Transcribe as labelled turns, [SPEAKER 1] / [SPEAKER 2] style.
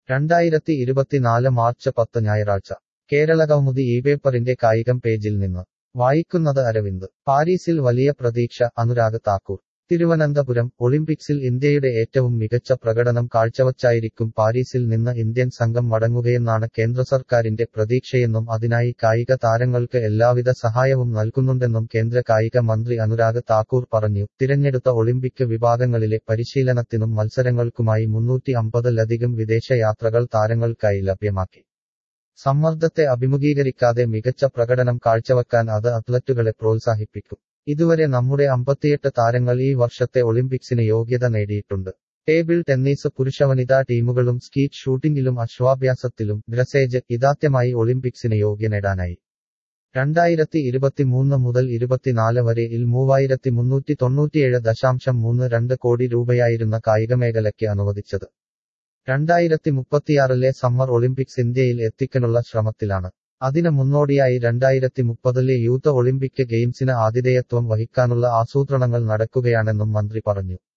[SPEAKER 1] രണ്ടായിരത്തി ഇരുപത്തിനാല് മാർച്ച് പത്ത് ഞായറാഴ്ച കേരളകൗമുദി ഈ പേപ്പറിന്റെ കായികം പേജിൽ നിന്ന് വായിക്കുന്നത് അരവിന്ദ് പാരീസിൽ വലിയ പ്രതീക്ഷ അനുരാഗ് താക്കൂർ തിരുവനന്തപുരം ഒളിമ്പിക്സിൽ ഇന്ത്യയുടെ ഏറ്റവും മികച്ച പ്രകടനം കാഴ്ചവച്ചായിരിക്കും പാരീസിൽ നിന്ന് ഇന്ത്യൻ സംഘം മടങ്ങുകയെന്നാണ് കേന്ദ്ര സർക്കാരിന്റെ പ്രതീക്ഷയെന്നും അതിനായി കായിക താരങ്ങൾക്ക് എല്ലാവിധ സഹായവും നൽകുന്നുണ്ടെന്നും കേന്ദ്ര കായിക മന്ത്രി അനുരാഗ് താക്കൂർ പറഞ്ഞു തിരഞ്ഞെടുത്ത ഒളിമ്പിക് വിഭാഗങ്ങളിലെ പരിശീലനത്തിനും മത്സരങ്ങൾക്കുമായി മുന്നൂറ്റി അമ്പതിലധികം വിദേശ യാത്രകൾ താരങ്ങൾക്കായി ലഭ്യമാക്കി സമ്മർദ്ദത്തെ അഭിമുഖീകരിക്കാതെ മികച്ച പ്രകടനം കാഴ്ചവെക്കാൻ അത് അത്ലറ്റുകളെ പ്രോത്സാഹിപ്പിക്കും ഇതുവരെ നമ്മുടെ അമ്പത്തിയെട്ട് താരങ്ങൾ ഈ വർഷത്തെ ഒളിമ്പിക്സിന് യോഗ്യത നേടിയിട്ടുണ്ട് ടേബിൾ ടെന്നീസ് പുരുഷവനിതാ ടീമുകളും സ്കീറ്റ് ഷൂട്ടിംഗിലും അശ്വാഭ്യാസത്തിലും ഡ്രസേജ് ഇതാദ്യമായി ഒളിമ്പിക്സിന് യോഗ്യ നേടാനായി രണ്ടായിരത്തി ഇരുപത്തിമൂന്ന് മുതൽ ഇരുപത്തിനാല് വരെ ഇൽ മൂവായിരത്തി മുന്നൂറ്റി തൊണ്ണൂറ്റിയേഴ് ദശാംശം മൂന്ന് രണ്ട് കോടി രൂപയായിരുന്ന കായികമേഖലയ്ക്ക് അനുവദിച്ചത് രണ്ടായിരത്തി മുപ്പത്തിയാറിലെ സമ്മർ ഒളിമ്പിക്സ് ഇന്ത്യയിൽ എത്തിക്കാനുള്ള ശ്രമത്തിലാണ് അതിന് മുന്നോടിയായി രണ്ടായിരത്തി മുപ്പതിലെ യൂത്ത് ഒളിമ്പിക് ഗെയിംസിന് ആതിഥേയത്വം വഹിക്കാനുള്ള ആസൂത്രണങ്ങൾ നടക്കുകയാണെന്നും മന്ത്രി പറഞ്ഞു